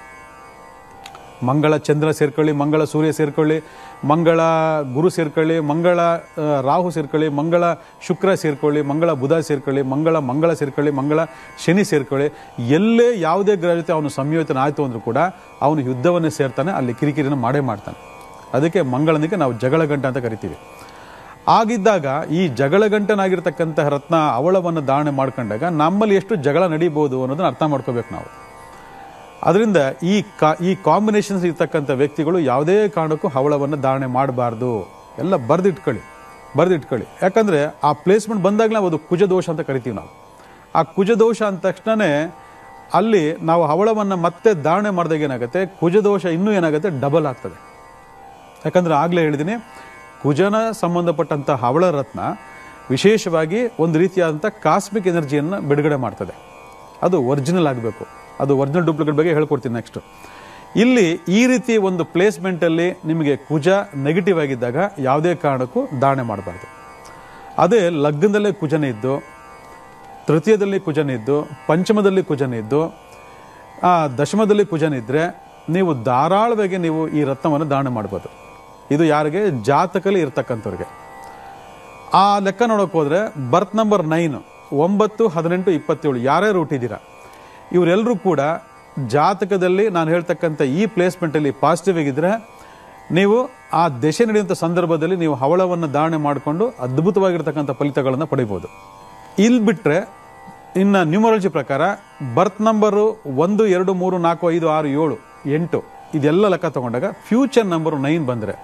ಮಂಗಳ ಚಂದ್ರ ಸೇರ್ಕೊಳ್ಳಿ ಮಂಗಳ ಸೂರ್ಯ ಸೇರ್ಕೊಳ್ಳಿ ಮಂಗಳ ಗುರು ಸೇರ್ಕೊಳ್ಳಿ ಮಂಗಳ ಆ, ರಾಹು ಸೇರ್ಕೊಳ್ಳಿ ಮಂಗಳ ಶುಕ್ರ ಸೇರ್ಕೊಳ್ಳಿ ಮಂಗಳ ಬುಧ ಸೇರ್ಕೊಳ್ಳಿ ಮಂಗಳ ಮಂಗಳ ಸೇರ್ಕೊಳ್ಳಿ ಮಂಗಳ ಶನಿ ಸೇರ್ಕೊಳ್ಳಿ ಎಲ್ಲೇ ಯಾವುದೇ ಗ್ರಹ ಜೊತೆ ಅವನು ಸಂಯೋಜನೆ ಆಯಿತು ಅಂದ್ರೂ ಕೂಡ ಅವನು ಯುದ್ಧವನ್ನೇ ಸೇರ್ತಾನೆ ಅಲ್ಲಿ ಕಿರಿಕಿರಿನ ಮಾಡೇ ಮಾಡ್ತಾನೆ ಅದಕ್ಕೆ ಮಂಗಳನಿಗೆ ನಾವು ಜಗಳ ಗಂಟ ಅಂತ ಕರಿತೀವಿ ಆಗಿದ್ದಾಗ ಈ ಜಗಳ ಗಂಟನಾಗಿರ್ತಕ್ಕಂತಹ ರತ್ನ ಅವಳವನ್ನು ಧಾರಣೆ ಮಾಡ್ಕೊಂಡಾಗ ನಮ್ಮಲ್ಲಿ ಎಷ್ಟು ಜಗಳ ನಡೀಬೋದು ಅನ್ನೋದನ್ನ ಅರ್ಥ ಮಾಡ್ಕೋಬೇಕು ನಾವು ಅದರಿಂದ ಈ ಕಾ ಈ ಕಾಂಬಿನೇಷನ್ಸ್ ಇರ್ತಕ್ಕಂಥ ವ್ಯಕ್ತಿಗಳು ಯಾವುದೇ ಕಾರಣಕ್ಕೂ ಹವಳವನ್ನು ಧಾರಣೆ ಮಾಡಬಾರ್ದು ಎಲ್ಲ ಬರೆದಿಟ್ಕೊಳ್ಳಿ ಬರೆದಿಟ್ಕೊಳ್ಳಿ ಯಾಕಂದರೆ ಆ ಪ್ಲೇಸ್ಮೆಂಟ್ ಬಂದಾಗಲೇ ಅದು ಕುಜದೋಷ ಅಂತ ಕರಿತೀವಿ ನಾವು ಆ ಕುಜದೋಷ ಅಂದ ತಕ್ಷಣವೇ ಅಲ್ಲಿ ನಾವು ಹವಳವನ್ನು ಮತ್ತೆ ಧಾರಣೆ ಮಾಡಿದಾಗ ಏನಾಗುತ್ತೆ ಕುಜದೋಷ ಇನ್ನೂ ಏನಾಗುತ್ತೆ ಡಬಲ್ ಆಗ್ತದೆ ಯಾಕಂದ್ರೆ ಆಗಲೇ ಹೇಳಿದ್ದೀನಿ ಕುಜನ ಸಂಬಂಧಪಟ್ಟಂಥ ಹವಳ ರತ್ನ ವಿಶೇಷವಾಗಿ ಒಂದು ರೀತಿಯಾದಂಥ ಕಾಸ್ಮಿಕ್ ಎನರ್ಜಿಯನ್ನು ಬಿಡುಗಡೆ ಮಾಡ್ತದೆ ಅದು ಒರಿಜಿನಲ್ ಆಗಬೇಕು ಅದು ಒರಿಜಿನಲ್ ಡೂಪ್ಲಿಕೇಟ್ ಬಗ್ಗೆ ಹೇಳ್ಕೊಡ್ತೀನಿ ನೆಕ್ಸ್ಟ್ ಇಲ್ಲಿ ಈ ರೀತಿ ಒಂದು ಪ್ಲೇಸ್ಮೆಂಟಲ್ಲಿ ನಿಮಗೆ ಕುಜ ನೆಗೆಟಿವ್ ಆಗಿದ್ದಾಗ ಯಾವುದೇ ಕಾರಣಕ್ಕೂ ಧಾರಣೆ ಮಾಡಬಾರ್ದು ಅದೇ ಲಗ್ನದಲ್ಲೇ ಕುಜನ ಇದ್ದು ತೃತೀಯದಲ್ಲಿ ಕುಜನ ಇದ್ದು ಪಂಚಮದಲ್ಲಿ ಕುಜನ ಇದ್ದು ಆ, ದಶಮದಲ್ಲಿ ಕುಜನ ಇದ್ದರೆ ನೀವು ಧಾರಾಳವಾಗಿ ನೀವು ಈ ರತ್ನವನ್ನು ಧಾರಣೆ ಮಾಡ್ಬೋದು ಇದು ಯಾರಿಗೆ ಜಾತಕಲ್ಲಿ ಇರ್ತಕ್ಕಂಥವ್ರಿಗೆ ಆ ಲೆಕ್ಕ ನೋಡೋಕೆ ಹೋದ್ರೆ ಬರ್ತ್ ನಂಬರ್ ನೈನ್ ಒಂಬತ್ತು ಹದಿನೆಂಟು ಇಪ್ಪತ್ತೇಳು ಯಾರ್ಯಾರು ಹುಟ್ಟಿದ್ದೀರಾ ಇವರೆಲ್ಲರೂ ಕೂಡ ಜಾತಕದಲ್ಲಿ ನಾನು ಹೇಳ್ತಕ್ಕಂಥ ಈ ಪ್ಲೇಸ್ಮೆಂಟಲ್ಲಿ ಪಾಸಿಟಿವ್ ಆಗಿದ್ರೆ ನೀವು ಆ ದಶೆ ನಡೆಯುವಂಥ ಸಂದರ್ಭದಲ್ಲಿ ನೀವು ಹವಳವನ್ನು ಧಾರಣೆ ಮಾಡಿಕೊಂಡು ಅದ್ಭುತವಾಗಿರ್ತಕ್ಕಂಥ ಫಲಿತಗಳನ್ನು ಪಡಿಬೋದು ಇಲ್ಲಿ ಬಿಟ್ಟರೆ ಇನ್ನು ನ್ಯೂಮರಾಲಜಿ ಪ್ರಕಾರ ಬರ್ತ್ ನಂಬರು ಒಂದು ಎರಡು ಮೂರು ನಾಲ್ಕು ಐದು ಆರು ಏಳು ಎಂಟು ಇದೆಲ್ಲ ಲೆಕ್ಕ ತಗೊಂಡಾಗ ಫ್ಯೂಚರ್ ನಂಬರು ನೈನ್ ಬಂದರೆ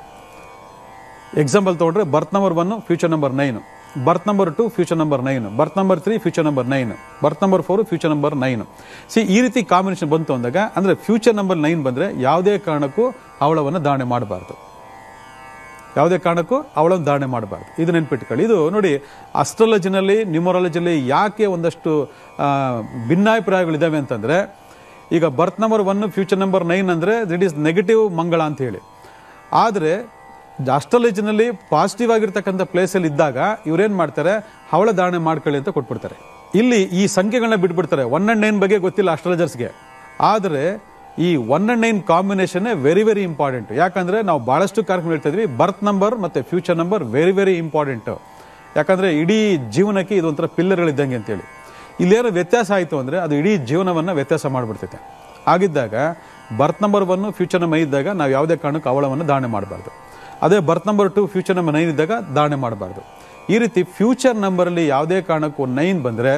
ಎಕ್ಸಾಂಪಲ್ ತೊಗೊಂಡ್ರೆ birth number one future number nine birth number two future number nine birth number three future number nine birth number four future number nine ಸಿ ಈ ರೀತಿ ಕಾಂಬಿನೇಷನ್ ಬಂತು ಅಂದಾಗ ಅಂದರೆ ಫ್ಯೂಚರ್ ನಂಬರ್ ನೈನ್ ಬಂದರೆ ಯಾವುದೇ ಕಾರಣಕ್ಕೂ ಅವಳವನ್ನು ಧಾರಣೆ ಮಾಡಬಾರ್ದು ಯಾವುದೇ ಕಾರಣಕ್ಕೂ ಅವಳನ್ನು ಧಾರಣೆ ಮಾಡಬಾರ್ದು ಇದು ನೆನ್ಪಿಟ್ಕೊಳ್ಳಿ ಇದು ನೋಡಿ ಅಸ್ಟ್ರಾಲಜಿನಲ್ಲಿ ನ್ಯೂಮರಾಲಜಿಯಲ್ಲಿ ಯಾಕೆ ಒಂದಷ್ಟು ಆ, ಭಿನ್ನಾಭಿಪ್ರಾಯಗಳಿದ್ದಾವೆ ಅಂತಂದರೆ ಈಗ birth number one future number nine ಅಂದರೆ ದಿಟ್ ಈಸ್ ನೆಗೆಟಿವ್ ಮಂಗಳ ಅಂತ ಹೇಳಿ ಆದರೆ ಅಸ್ಟ್ರಾಲಜಿನಲ್ಲಿ ಪಾಸಿಟಿವ್ ಆಗಿರ್ತಕ್ಕಂಥ ಪ್ಲೇಸಲ್ಲಿ ಇದ್ದಾಗ ಇವ್ರೇನು ಮಾಡ್ತಾರೆ ಹವಳ ಧಾರಣೆ ಮಾಡ್ಕೊಳ್ಳಿ ಅಂತ ಕೊಟ್ಬಿಡ್ತಾರೆ ಇಲ್ಲಿ ಈ ಸಂಖ್ಯೆಗಳನ್ನ ಬಿಟ್ಬಿಡ್ತಾರೆ ಒನ್ ಅಂಡ್ ನೈನ್ ಬಗ್ಗೆ ಗೊತ್ತಿಲ್ಲ ಅಸ್ಟ್ರಾಲಜರ್ಸ್ಗೆ ಆದರೆ ಈ one and nine combination very very important ಯಾಕಂದ್ರೆ ನಾವು ಬಹಳಷ್ಟು ಕಾರ್ಯಕ್ರಮ ಹೇಳ್ತಾ ಇದ್ವಿ ಬರ್ತ್ ನಂಬರ್ ಮತ್ತೆ future number very very important ಯಾಕಂದ್ರೆ ಇಡೀ ಜೀವನಕ್ಕೆ ಇದು ಒಂಥರ ಪಿಲ್ಲರ್ಗಳಿದ್ದಂಗೆ ಅಂತೇಳಿ ಇಲ್ಲೇನೋ ವ್ಯತ್ಯಾಸ ಆಯಿತು ಅಂದ್ರೆ ಅದು ಇಡೀ ಜೀವನವನ್ನ ವ್ಯತ್ಯಾಸ ಮಾಡಿಬಿಡ್ತೈತೆ ಆಗಿದ್ದಾಗ birth number one future number ಇದ್ದಾಗ ನಾವು ಯಾವುದೇ ಕಾರಣಕ್ಕೂ ಅವಳವನ್ನು ಧಾರಣೆ ಮಾಡಬಾರ್ದು ಅದೇ birth number two future number nine ಇದ್ದಾಗ ಧಾರಣೆ ಮಾಡಬಾರ್ದು ಈ ರೀತಿ ಫ್ಯೂಚರ್ ನಂಬರಲ್ಲಿ ಯಾವುದೇ ಕಾರಣಕ್ಕೂ ನೈನ್ ಬಂದರೆ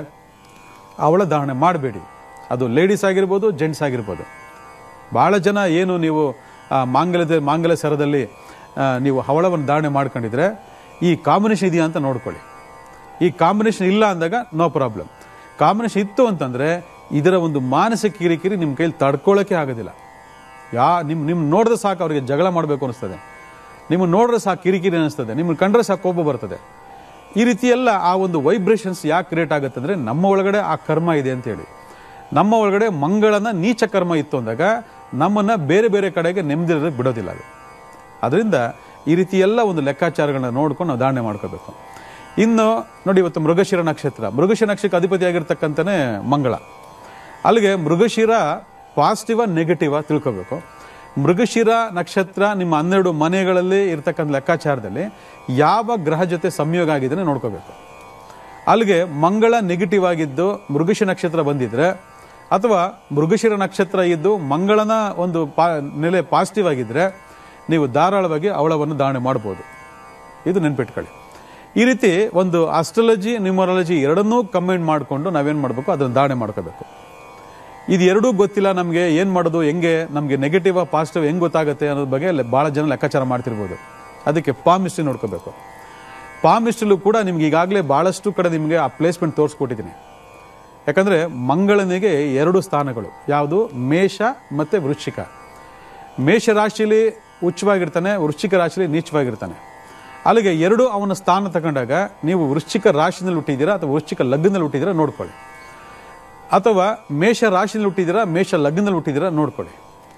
ಅವಳ ಧಾರಣೆ ಮಾಡಬೇಡಿ ಅದು ಲೇಡೀಸ್ ಆಗಿರ್ಬೋದು ಜೆಂಟ್ಸ್ ಆಗಿರ್ಬೋದು ಭಾಳ ಜನ ಏನು ನೀವು ಆ, ಮಾಂಗಲ್ಯದ ಮಾಂಗಲ್ಯ ಸರದಲ್ಲಿ ಆ, ನೀವು ಹವಳವನ್ನು ಧಾರಣೆ ಮಾಡ್ಕೊಂಡಿದ್ರೆ ಈ ಕಾಂಬಿನೇಷನ್ ಇದೆಯಾ ಅಂತ ನೋಡ್ಕೊಳ್ಳಿ ಈ ಕಾಂಬಿನೇಷನ್ ಇಲ್ಲ ಅಂದಾಗ ನೋ ಪ್ರಾಬ್ಲಮ್ ಕಾಂಬಿನೇಷನ್ ಇತ್ತು ಅಂತಂದರೆ ಇದರ ಒಂದು ಮಾನಸಿಕ ಕಿರಿಕಿರಿ ನಿಮ್ಮ ಕೈಲಿ ತಡ್ಕೊಳ್ಳೋಕೆ ಆಗೋದಿಲ್ಲ ಯಾ ನಿಮ್ಮ ನಿಮ್ಮ ನೋಡಿದ್ರೆ ಸಾಕು ಅವರಿಗೆ ಜಗಳ ಮಾಡಬೇಕು ಅನಿಸ್ತದೆ ನಿಮ್ಮನ್ನು ನೋಡಿದ್ರೆ ಸಾಕು ಕಿರಿಕಿರಿ ಅನಿಸ್ತದೆ ನಿಮ್ಮನ್ನು ಕಂಡ್ರೆ ಸಾಕು ಕೋಪ ಬರ್ತದೆ ಈ ರೀತಿ ಎಲ್ಲ ಆ ಒಂದು ವೈಬ್ರೇಷನ್ಸ್ ಯಾಕೆ ಕ್ರಿಯೇಟ್ ಆಗುತ್ತೆ ಅಂದರೆ ನಮ್ಮ ಒಳಗಡೆ ಆ ಕರ್ಮ ಇದೆ ಅಂತೇಳಿ ನಮ್ಮ ಒಳಗಡೆ ಮಂಗಳನ ನೀಚ ಕರ್ಮ ಇತ್ತು ಅಂದಾಗ ನಮ್ಮನ್ನು ಬೇರೆ ಬೇರೆ ಕಡೆಗೆ ನೆಮ್ಮದಿರೋದಕ್ಕೆ ಬಿಡೋದಿಲ್ಲ ಅದು ಅದರಿಂದ ಈ ರೀತಿ ಎಲ್ಲ ಒಂದು ಲೆಕ್ಕಾಚಾರಗಳನ್ನ ನೋಡ್ಕೊಂಡು ನಾವು ಧಾರಣೆ ಮಾಡ್ಕೋಬೇಕು ಇನ್ನು ನೋಡಿ ಇವತ್ತು ಮೃಗಶಿರ ನಕ್ಷತ್ರ ಮೃಗಶಿರ ನಕ್ಷತ್ರಕ್ಕೆ ಅಧಿಪತಿಯಾಗಿರ್ತಕ್ಕಂಥನೇ ಮಂಗಳ ಅಲ್ಲಿಗೆ ಮೃಗಶಿರ ಪಾಸಿಟಿವ ನೆಗೆಟಿವ ತಿಳ್ಕೋಬೇಕು ಮೃಗಶಿರ ನಕ್ಷತ್ರ ನಿಮ್ಮ ಹನ್ನೆರಡು ಮನೆಗಳಲ್ಲಿ ಇರ್ತಕ್ಕಂಥ ಲೆಕ್ಕಾಚಾರದಲ್ಲಿ ಯಾವ ಗ್ರಹ ಜೊತೆ ಸಂಯೋಗ ಆಗಿದೆ ನೋಡ್ಕೋಬೇಕು ಅಲ್ಲಿಗೆ ಮಂಗಳ ನೆಗೆಟಿವ್ ಆಗಿದ್ದು ಮೃಗಶಿರ ನಕ್ಷತ್ರ ಬಂದಿದ್ರೆ ಅಥವಾ ಮೃಗಶಿರ ನಕ್ಷತ್ರ ಇದ್ದು ಮಂಗಳನ ಒಂದು ಪಾ ನೆಲೆ ಪಾಸಿಟಿವ್ ಆಗಿದ್ರೆ ನೀವು ಧಾರಾಳವಾಗಿ ಅವಳವನ್ನು ಧಾರಣೆ ಮಾಡ್ಬೋದು ಇದು ನೆನ್ಪಿಟ್ಕೊಳ್ಳಿ ಈ ರೀತಿ ಒಂದು ಆಸ್ಟ್ರಾಲಜಿ ನ್ಯೂಮರಾಲಜಿ ಎರಡನ್ನೂ ಕಂಬೈನ್ ಮಾಡಿಕೊಂಡು ನಾವೇನು ಮಾಡಬೇಕು ಅದನ್ನು ಧಾರಣೆ ಮಾಡ್ಕೋಬೇಕು ಇದು ಎರಡೂ ಗೊತ್ತಿಲ್ಲ ನಮಗೆ ಏನು ಮಾಡೋದು ಹೆಂಗೆ ನಮಗೆ ನೆಗೆಟಿವ್ ಪಾಸಿಟಿವ್ ಹೆಂಗೆ ಗೊತ್ತಾಗುತ್ತೆ ಅನ್ನೋದ್ರ ಬಗ್ಗೆ ಲೆ- ಭಾಳ ಜನ ಲೆಕ್ಕಾಚಾರ ಮಾಡ್ತಿರ್ಬೋದು ಅದಕ್ಕೆ ಪಾಮ್ ಹಿಸ್ಟ್ರಿ ನೋಡ್ಕೋಬೇಕು ಪಾಮ್ ಹಿಸ್ಟ್ರಿಲೂ ಕೂಡ ನಿಮ್ಗೆ ಈಗಾಗಲೇ ಭಾಳಷ್ಟು ಕಡೆ ನಿಮಗೆ ಆ ಪ್ಲೇಸ್ಮೆಂಟ್ ತೋರಿಸ್ಕೊಟ್ಟಿದ್ದೀನಿ ಯಾಕಂದರೆ ಮಂಗಳನಿಗೆ ಎರಡು ಸ್ಥಾನಗಳು ಯಾವುದು ಮೇಷ ಮತ್ತು ವೃಶ್ಚಿಕ ಮೇಷ ರಾಶಿಲಿ ಉಚ್ಚವಾಗಿರ್ತಾನೆ ವೃಶ್ಚಿಕ ರಾಶಿಲಿ ನೀಚವಾಗಿರ್ತಾನೆ ಅಲ್ಲಿಗೆ ಎರಡು ಅವನ ಸ್ಥಾನ ತಗೊಂಡಾಗ ನೀವು ವೃಶ್ಚಿಕ ರಾಶಿನಲ್ಲಿ ಹುಟ್ಟಿದ್ದೀರಾ ಅಥವಾ ವೃಶ್ಚಿಕ ಲಗ್ನದಲ್ಲಿ ಹುಟ್ಟಿದ್ದೀರಾ ನೋಡ್ಕೊಳ್ಳಿ ಅಥವಾ ಮೇಷ ರಾಶಿಯಲ್ಲಿ ಹುಟ್ಟಿದ್ದೀರಾ ಮೇಷ ಲಗ್ನದಲ್ಲಿ ಹುಟ್ಟಿದ್ದೀರಾ ನೋಡ್ಕೊಳ್ಳಿ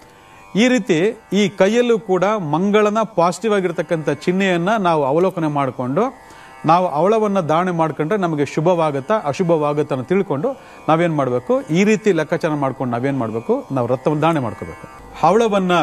ಈ ರೀತಿ ಈ ಕೈಯಲ್ಲೂ ಕೂಡ ಮಂಗಳನ ಪಾಸಿಟಿವ್ ಆಗಿರ್ತಕ್ಕಂಥ ಚಿಹ್ನೆಯನ್ನ ನಾವು ಅವಲೋಕನೆ ಮಾಡಿಕೊಂಡು ನಾವು ಅವಳವನ್ನ ಧಾರಣೆ ಮಾಡ್ಕೊಂಡ್ರೆ ನಮಗೆ ಶುಭವಾಗುತ್ತಾ ಅಶುಭವಾಗುತ್ತಾ ಅಂತ ತಿಳ್ಕೊಂಡು ನಾವೇನ್ ಮಾಡಬೇಕು ಈ ರೀತಿ ಲೆಕ್ಕಾಚಾರ ಮಾಡ್ಕೊಂಡು ನಾವೇನ್ ಮಾಡಬೇಕು ನಾವು ರಥವನ್ನು ಧಾರಣೆ ಮಾಡ್ಕೋಬೇಕು ಹವಳವನ್ನ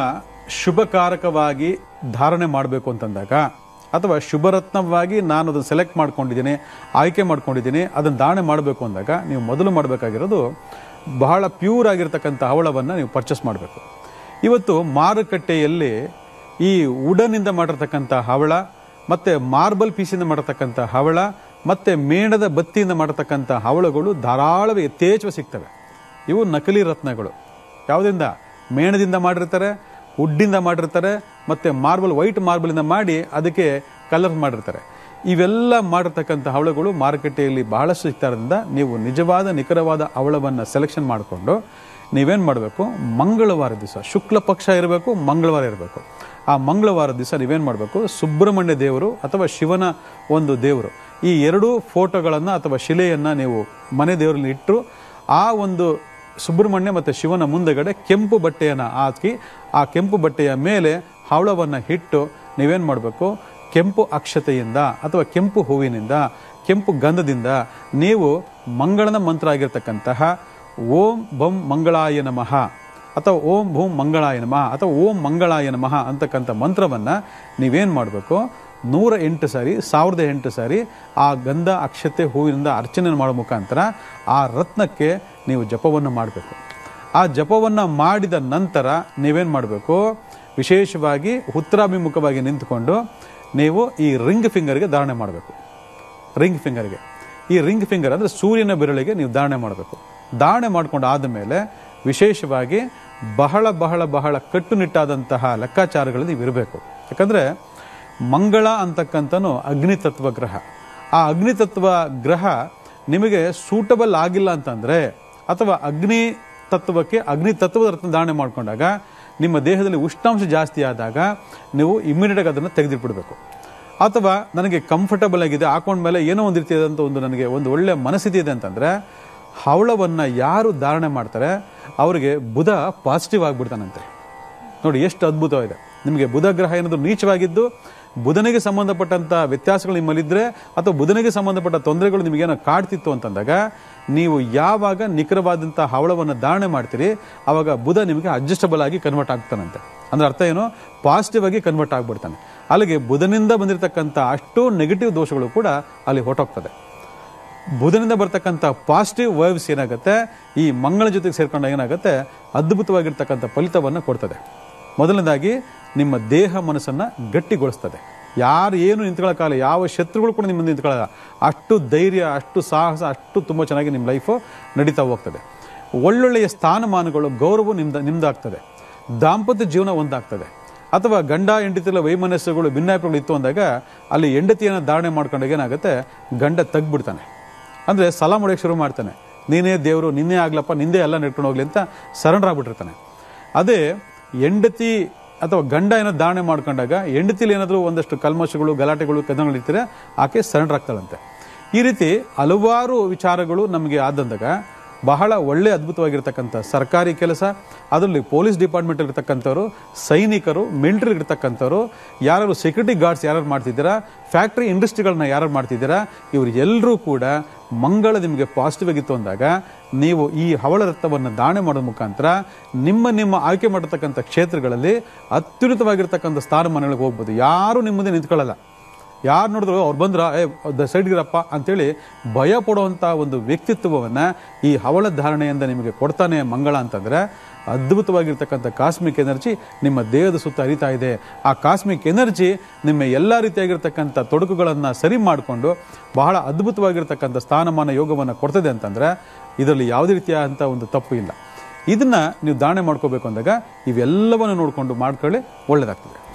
ಶುಭಕಾರಕವಾಗಿ ಧಾರಣೆ ಮಾಡಬೇಕು ಅಂತಂದಾಗ ಅಥವಾ ಶುಭರತ್ನವಾಗಿ ನಾನು ಅದನ್ನು ಸೆಲೆಕ್ಟ್ ಮಾಡ್ಕೊಂಡಿದ್ದೀನಿ ಆಯ್ಕೆ ಮಾಡ್ಕೊಂಡಿದ್ದೀನಿ ಅದನ್ನು ಧಾರಣೆ ಮಾಡಬೇಕು ಅಂದಾಗ ನೀವು ಮೊದಲು ಮಾಡಬೇಕಾಗಿರೋದು ಬಹಳ ಪ್ಯೂರ್ ಆಗಿರ್ತಕ್ಕಂಥ ಹವಳವನ್ನು ನೀವು ಪರ್ಚೇಸ್ ಮಾಡಬೇಕು ಇವತ್ತು ಮಾರುಕಟ್ಟೆಯಲ್ಲಿ ಈ ಉಡನಿಂದ ಮಾಡಿರ್ತಕ್ಕಂಥ ಹವಳ ಮತ್ತೆ ಮಾರ್ಬಲ್ ಪೀಸಿಂದ ಮಾಡಿರ್ತಕ್ಕಂಥ ಹವಳ ಮತ್ತೆ ಮೇಣದ ಬತ್ತಿಯಿಂದ ಮಾಡಿರ್ತಕ್ಕಂಥ ಹವಳಗಳು ಧಾರಾಳವಾಗಿ ಯಥೇಚ್ಛವಾಗಿ ಸಿಗ್ತವೆ ಇವು ನಕಲಿ ರತ್ನಗಳು ಯಾವುದರಿಂದ ಮೇಣದಿಂದ ಮಾಡಿರ್ತಾರೆ ವುಡ್ಡಿಂದ ಮಾಡಿರ್ತಾರೆ ಮತ್ತೆ ಮಾರ್ಬಲ್ ವೈಟ್ ಮಾರ್ಬಲಿಂದ ಮಾಡಿ ಅದಕ್ಕೆ ಕಲರ್ ಮಾಡಿರ್ತಾರೆ ಇವೆಲ್ಲ ಮಾಡಿರ್ತಕ್ಕಂಥ ಹವಳಗಳು ಮಾರುಕಟ್ಟೆಯಲ್ಲಿ ಬಹಳಷ್ಟು ಸಿಗ್ತಾ ಇರೋದ್ರಿಂದ ನೀವು ನಿಜವಾದ ನಿಖರವಾದ ಹವಳವನ್ನು ಸೆಲೆಕ್ಷನ್ ಮಾಡಿಕೊಂಡು ನೀವೇನು ಮಾಡಬೇಕು ಮಂಗಳವಾರ ದಿವಸ ಶುಕ್ಲ ಪಕ್ಷ ಇರಬೇಕು ಮಂಗಳವಾರ ಇರಬೇಕು ಆ ಮಂಗಳವಾರ ದಿವಸ ನೀವೇನು ಮಾಡಬೇಕು ಸುಬ್ರಹ್ಮಣ್ಯ ದೇವರು ಅಥವಾ ಶಿವನ ಒಂದು ದೇವರು ಈ ಎರಡೂ ಫೋಟೋಗಳನ್ನು ಅಥವಾ ಶಿಲೆಯನ್ನು ನೀವು ಮನೆ ದೇವರಲ್ಲಿ ಇಟ್ಟು ಆ ಒಂದು ಸುಬ್ರಹ್ಮಣ್ಯ ಮತ್ತು ಶಿವನ ಮುಂದೆಗಡೆ ಕೆಂಪು ಬಟ್ಟೆಯನ್ನು ಹಾಕಿ ಆ ಕೆಂಪು ಬಟ್ಟೆಯ ಮೇಲೆ ಹವಳವನ್ನು ಇಟ್ಟು ನೀವೇನು ಮಾಡಬೇಕು ಕೆಂಪು ಅಕ್ಷತೆಯಿಂದ ಅಥವಾ ಕೆಂಪು ಹೂವಿನಿಂದ ಕೆಂಪು ಗಂಧದಿಂದ ನೀವು ಮಂಗಳನ ಮಂತ್ರ ಆಗಿರ್ತಕ್ಕಂತಹ ಓಂ ಬಂ ಮಂಗಳಾಯ ನಮಃ ಅಥವಾ ಓಂ ಭೂಮ್ ಮಂಗಳಾಯ ನಮಃ ಅಥವಾ ಓಂ ಮಂಗಳಾಯ ನಮಃ ಅಂತಕ್ಕಂಥ ಮಂತ್ರವನ್ನು ನೀವೇನು ಮಾಡಬೇಕು ನೂರ ಎಂಟು ಸಾರಿ ಸಾವಿರದ ಎಂಟು ಸಾರಿ ಆ ಗಂಧ ಅಕ್ಷತೆ ಹೂವಿನಿಂದ ಅರ್ಚನೆ ಮಾಡೋ ಮುಖಾಂತರ ಆ ರತ್ನಕ್ಕೆ ನೀವು ಜಪವನ್ನು ಮಾಡಬೇಕು ಆ ಜಪವನ್ನು ಮಾಡಿದ ನಂತರ ನೀವೇನು ಮಾಡಬೇಕು ವಿಶೇಷವಾಗಿ ಉತ್ತರಾಭಿಮುಖವಾಗಿ ನಿಂತುಕೊಂಡು ನೀವು ಈ ರಿಂಗ್ ಫಿಂಗರ್ಗೆ ಧಾರಣೆ ಮಾಡಬೇಕು ರಿಂಗ್ ಫಿಂಗರ್ಗೆ ಈ ರಿಂಗ್ ಫಿಂಗರ್ ಅಂದರೆ ಸೂರ್ಯನ ಬೆರಳಿಗೆ ನೀವು ಧಾರಣೆ ಮಾಡಬೇಕು ಧಾರಣೆ ಮಾಡ್ಕೊಂಡು ಆದಮೇಲೆ ವಿಶೇಷವಾಗಿ ಬಹಳ ಬಹಳ ಬಹಳ ಕಟ್ಟುನಿಟ್ಟಾದಂತಹ ಲೆಕ್ಕಾಚಾರಗಳು ನೀವು ಇರಬೇಕು ಯಾಕಂದರೆ ಮಂಗಳ ಅಂತಕ್ಕಂಥನು ಅಗ್ನಿತತ್ವ ಗ್ರಹ ಆ ಅಗ್ನಿತತ್ವ ಗ್ರಹ ನಿಮಗೆ ಸೂಟಬಲ್ ಆಗಿಲ್ಲ ಅಂತಂದರೆ ಅಥವಾ ಅಗ್ನಿ ತತ್ವಕ್ಕೆ ಅಗ್ನಿ ತತ್ವದ ರತ್ನ ಧಾರಣೆ ಮಾಡ್ಕೊಂಡಾಗ ನಿಮ್ಮ ದೇಹದಲ್ಲಿ ಉಷ್ಣಾಂಶ ಜಾಸ್ತಿ ಆದಾಗ ನೀವು ಇಮ್ಮಿಡಿಯೇಟಾಗಿ ಅದನ್ನು ತೆಗೆದಿಟ್ಬಿಡ್ಬೇಕು ಅಥವಾ ನನಗೆ ಕಂಫರ್ಟಬಲ್ ಆಗಿದೆ ಹಾಕೊಂಡ್ಮೇಲೆ ಏನೋ ಒಂದು ರೀತಿಯಾದಂಥ ಒಂದು ನನಗೆ ಒಂದು ಒಳ್ಳೆ ಮನಸ್ಥಿತಿ ಇದೆ ಅಂತಂದರೆ ಹವಳವನ್ನು ಯಾರು ಧಾರಣೆ ಮಾಡ್ತಾರೆ ಅವರಿಗೆ ಬುಧ ಪಾಸಿಟಿವ್ ಆಗಿಬಿಡ್ತಾನಂತೆ ನೋಡಿ ಎಷ್ಟು ಅದ್ಭುತವಾಗಿದೆ ನಿಮಗೆ ಬುಧ ಗ್ರಹ ಏನಾದರೂ ನೀಚವಾಗಿದ್ದು ಬುಧನಿಗೆ ಸಂಬಂಧಪಟ್ಟಂಥ ವ್ಯತ್ಯಾಸಗಳು ನಿಮ್ಮಲ್ಲಿದ್ದರೆ ಅಥವಾ ಬುಧನಿಗೆ ಸಂಬಂಧಪಟ್ಟ ತೊಂದರೆಗಳು ನಿಮಗೇನೋ ಕಾಡ್ತಿತ್ತು ಅಂತಂದಾಗ ನೀವು ಯಾವಾಗ ನಿಖರವಾದಂಥ ಹವಳವನ್ನು ಧಾರಣೆ ಮಾಡ್ತೀರಿ ಆವಾಗ ಬುಧ ನಿಮಗೆ ಅಡ್ಜಸ್ಟಬಲ್ ಆಗಿ ಕನ್ವರ್ಟ್ ಆಗ್ತಾನಂತೆ ಅಂದ್ರೆ ಅರ್ಥ ಏನು ಪಾಸಿಟಿವ್ ಆಗಿ ಕನ್ವರ್ಟ್ ಆಗ್ಬಿಡ್ತಾನೆ ಅಲ್ಲಿಗೆ ಬುಧನಿಂದ ಬಂದಿರತಕ್ಕಂಥ ಅಷ್ಟು ನೆಗೆಟಿವ್ ದೋಷಗಳು ಕೂಡ ಅಲ್ಲಿ ಹೊಟ್ಟೋಗ್ತದೆ ಬುಧನಿಂದ ಬರ್ತಕ್ಕಂಥ ಪಾಸಿಟಿವ್ ವೈವ್ಸ್ ಏನಾಗುತ್ತೆ ಈ ಮಂಗಳ ಜೊತೆಗೆ ಸೇರ್ಕೊಂಡಾಗ ಏನಾಗುತ್ತೆ ಅದ್ಭುತವಾಗಿರ್ತಕ್ಕಂಥ ಫಲಿತವನ್ನು ಕೊಡ್ತದೆ ಮೊದಲನೇದಾಗಿ ನಿಮ್ಮ ದೇಹ ಮನಸ್ಸನ್ನು ಗಟ್ಟಿಗೊಳಿಸ್ತದೆ ಯಾರು ಏನು ನಿಂತ್ಕೊಳ್ಳೋಕ್ಕಾಗಲ್ಲ ಯಾವ ಶತ್ರುಗಳು ಕೂಡ ನಿಮ್ಮ ನಿಂತ್ಕೊಳ್ಳಲ್ಲ ಅಷ್ಟು ಧೈರ್ಯ ಅಷ್ಟು ಸಾಹಸ ಅಷ್ಟು ತುಂಬ ಚೆನ್ನಾಗಿ ನಿಮ್ಮ ಲೈಫು ನಡೀತಾ ಹೋಗ್ತದೆ ಒಳ್ಳೊಳ್ಳೆಯ ಸ್ಥಾನಮಾನಗಳು ಗೌರವ ನಿಮ್ದ ನಿಮ್ದಾಗ್ತದೆ ದಾಂಪತ್ಯ ಜೀವನ ಒಂದಾಗ್ತದೆ ಅಥವಾ ಗಂಡ ಹೆಂಡತಿಲ ವೈಮನಸ್ಸುಗಳು ಭಿನ್ನಾಭಿಪ್ರಾಯಗಳು ಇತ್ತು ಅಂದಾಗ ಅಲ್ಲಿ ಹೆಂಡತಿಯನ್ನು ಧಾರಣೆ ಮಾಡ್ಕೊಂಡಾಗ ಏನಾಗುತ್ತೆ ಗಂಡ ತಗ್ಬಿಡ್ತಾನೆ ಅಂದರೆ ಸಲ ಮಾಡೋಕ್ಕೆ ಶುರು ಮಾಡ್ತಾನೆ ನೀನೇ ದೇವರು ನಿನ್ನೆ ಆಗ್ಲಪ್ಪ ನಿಂದೇ ಎಲ್ಲ ನಡ್ಕೊಂಡು ಹೋಗ್ಲಿ ಅಂತ ಸರೆಂಡರ್ ಆಗ್ಬಿಟ್ಟಿರ್ತಾನೆ ಅದೇ ಹೆಂಡತಿ ಅಥವಾ ಗಂಡ ಏನೋ ಧಾರಣೆ ಮಾಡ್ಕೊಂಡಾಗ ಹೆಂಡತಿಲಿ ಏನಾದರೂ ಒಂದಷ್ಟು ಕಲ್ಮಶಗಳು ಗಲಾಟೆಗಳು ಕದನಗಳಿರ್ತಾರೆ ಆಕೆ ಸರೆಂಡರ್ ಆಗ್ತಾಳಂತೆ ಈ ರೀತಿ ಹಲವಾರು ವಿಚಾರಗಳು ನಮಗೆ ಆದಂದಾಗ ಬಹಳ ಒಳ್ಳೆ ಅದ್ಭುತವಾಗಿರ್ತಕ್ಕಂಥ ಸರ್ಕಾರಿ ಕೆಲಸ ಅದರಲ್ಲಿ ಪೊಲೀಸ್ ಡಿಪಾರ್ಟ್ಮೆಂಟ್ ಇರ್ತಕ್ಕಂಥವ್ರು ಸೈನಿಕರು ಮಿಲಿಟರಿ ಇರ್ತಕ್ಕಂಥವ್ರು ಯಾರು ಸೆಕ್ಯೂರಿಟಿ ಗಾರ್ಡ್ಸ್ ಯಾರು ಮಾಡ್ತಿದ್ದೀರಾ ಫ್ಯಾಕ್ಟ್ರಿ ಇಂಡಸ್ಟ್ರಿಗಳನ್ನ ಯಾರು ಮಾಡ್ತಿದ್ದೀರಾ ಇವರು ಎಲ್ಲರೂ ಕೂಡ ಮಂಗಳ ನಿಮಗೆ ಪಾಸಿಟಿವ್ ಆಗಿತ್ತು ಅಂದಾಗ ನೀವು ಈ ಹವಳ ರಕ್ತವನ್ನು ದಾಣೆ ಮಾಡೋದ ಮುಖಾಂತರ ನಿಮ್ಮ ನಿಮ್ಮ ಆಯ್ಕೆ ಮಾಡಿರ್ತಕ್ಕಂಥ ಕ್ಷೇತ್ರಗಳಲ್ಲಿ ಅತ್ಯುನ್ನತವಾಗಿರ್ತಕ್ಕಂಥ ಸ್ಥಾನಮಾನಗಳಿಗೆ ಹೋಗ್ಬೋದು ಯಾರು ನಿಮ್ಮ ಮುಂದೆ ನಿಂತ್ಕೊಳ್ಳಲ್ಲ ಯಾರು ನೋಡಿದ್ರು ಅವ್ರು ಬಂದ್ರ ಏ ಸೈಡ್ಗಿರಪ್ಪ ಅಂತೇಳಿ ಭಯ ಪಡುವಂಥ ಒಂದು ವ್ಯಕ್ತಿತ್ವವನ್ನು ಈ ಹವಳ ಧಾರಣೆಯಿಂದ ನಿಮಗೆ ಕೊಡ್ತಾನೆ ಮಂಗಳ ಅಂತಂದರೆ ಅದ್ಭುತವಾಗಿರ್ತಕ್ಕಂಥ ಕಾಸ್ಮಿಕ್ ಎನರ್ಜಿ ನಿಮ್ಮ ದೇಹದ ಸುತ್ತ ಹರಿತಾ ಇದೆ ಆ ಕಾಸ್ಮಿಕ್ ಎನರ್ಜಿ ನಿಮ್ಮ ಎಲ್ಲ ರೀತಿಯಾಗಿರ್ತಕ್ಕಂಥ ತೊಡಕುಗಳನ್ನು ಸರಿ ಮಾಡಿಕೊಂಡು ಬಹಳ ಅದ್ಭುತವಾಗಿರ್ತಕ್ಕಂಥ ಸ್ಥಾನಮಾನ ಯೋಗವನ್ನು ಕೊಡ್ತದೆ ಅಂತಂದರೆ ಇದರಲ್ಲಿ ಯಾವುದೇ ರೀತಿಯಾದಂಥ ಒಂದು ತಪ್ಪು ಇಲ್ಲ ಇದನ್ನ ನೀವು ಧಾರಣೆ ಮಾಡ್ಕೋಬೇಕು ಅಂದಾಗ ಇವೆಲ್ಲವನ್ನು ನೋಡಿಕೊಂಡು ಮಾಡ್ಕೊಳ್ಳಿ ಒಳ್ಳೆಯದಾಗ್ತದೆ